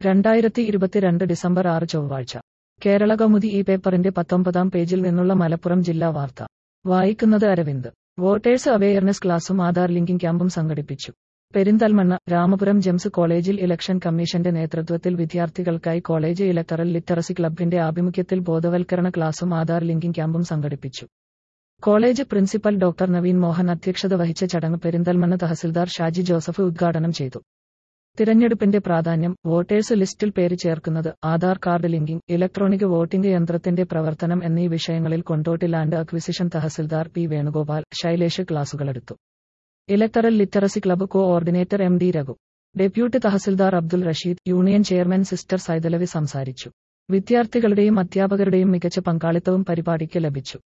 രണ്ടായിരത്തി ഇരുപത്തിരണ്ട് ഡിസംബർ ആറ് ചൊവ്വാഴ്ച കേരള കൗമുദി ഈ പേപ്പറിന്റെ പത്തൊമ്പതാം പേജിൽ നിന്നുള്ള മലപ്പുറം ജില്ലാ വാർത്ത വായിക്കുന്നത് അരവിന്ദ് വോട്ടേഴ്സ് അവെയർനെസ് ക്ലാസും ആധാർ ലിങ്കിംഗ് ക്യാമ്പും സംഘടിപ്പിച്ചു പെരിന്തൽമണ്ണ രാമപുരം ജെംസ് കോളേജിൽ ഇലക്ഷൻ കമ്മീഷന്റെ നേതൃത്വത്തിൽ വിദ്യാർത്ഥികൾക്കായി കോളേജ് ഇലക്ടറൽ ലിറ്ററസി ക്ലബിന്റെ ആഭിമുഖ്യത്തിൽ ബോധവൽക്കരണ ക്ലാസും ആധാർ ലിങ്കിംഗ് ക്യാമ്പും സംഘടിപ്പിച്ചു college principal doctor Naveen Mohan അധ്യക്ഷത വഹിച്ച ചടങ്ങ് പെരിന്തൽമണ്ണ തഹസിൽദാർ ഷാജി ജോസഫ് ഉദ്ഘാടനം ചെയ്തു തിരഞ്ഞെടുപ്പിന്റെ പ്രാധാന്യം വോട്ടേഴ്സ് ലിസ്റ്റിൽ പേര് ചേർക്കുന്നത് Aadhaar card linking electronic voting യന്ത്രത്തിന്റെ പ്രവർത്തനം എന്നീ വിഷയങ്ങളിൽ Kondotty land acquisition tahsildar P Venugopal Shailesh ക്ലാസുകളെടുത്തു electoral literacy club coordinator M D Raghu deputy tahsildar Abdul Rasheed union chairman sister Saithalavi സംസാരിച്ചു വിദ്യാർത്ഥികളുടെയും അധ്യാപകരുടെയും മികച്ച പങ്കാളിത്തവും പരിപാടിക്ക് ലഭിച്ചു